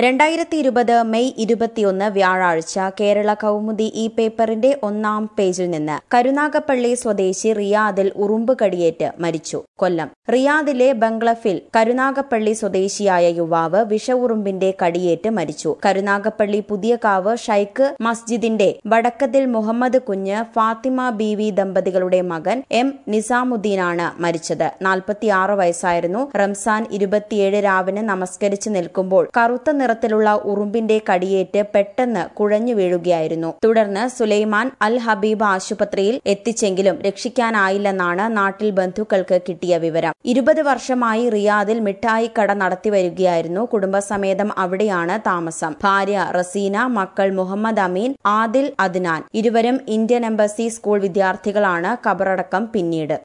രണ്ടായിരത്തി ഇരുപത് മെയ് ഇരുപത്തിയൊന്ന് വ്യാഴാഴ്ച കേരള കൗമുദി ഈ പേപ്പറിന്റെ ഒന്നാം പേജിൽ നിന്ന് കരുനാഗപ്പള്ളി സ്വദേശി റിയാദിൽ ഉറുമ്പ് കടിയേറ്റ് മരിച്ചു കൊല്ലം റിയാദിലെ ബംഗ്ലഫിൽ കരുനാഗപ്പള്ളി സ്വദേശിയായ യുവാവ് വിഷ ഉറുമ്പിന്റെ കടിയേറ്റ് മരിച്ചു കരുനാഗപ്പള്ളി പുതിയകാവ് ഷൈക്ക് മസ്ജിദിന്റെ വടക്കത്തിൽ മുഹമ്മദ് കുഞ്ഞ് ഫാത്തിമ ബീവി ദമ്പതികളുടെ മകൻ എം നിസാമുദ്ദീനാണ് മരിച്ചത് നാൽപ്പത്തിയാറ് വയസ്സായിരുന്നു റംസാൻ ഇരുപത്തിയേഴ് രാവിന് നമസ്കരിച്ച് നിൽക്കുമ്പോൾ കറുത്ത നിറത്തിലുള്ള ഉറുമ്പിന്റെ കടിയേറ്റ് പെട്ടെന്ന് കുഴഞ്ഞു വീഴുകയായിരുന്നു തുടർന്ന് സുലൈമാൻ അൽ ഹബീബ് ആശുപത്രിയിൽ എത്തിച്ചെങ്കിലും രക്ഷിക്കാനായില്ലെന്നാണ് നാട്ടിൽ ബന്ധുക്കൾക്ക് കിട്ടിയ വിവരം ഇരുപത് വർഷമായി റിയാദിൽ മിഠായി കട നടത്തിവരികയായിരുന്നു കുടുംബസമേതം അവിടെയാണ് താമസം ഭാര്യ റസീന മക്കൾ മുഹമ്മദ് അമീൻ ആദിൽ അദ്നാൻ ഇരുവരും ഇന്ത്യൻ എംബസി സ്കൂൾ വിദ്യാർത്ഥികളാണ് കബറടക്കം പിന്നീട്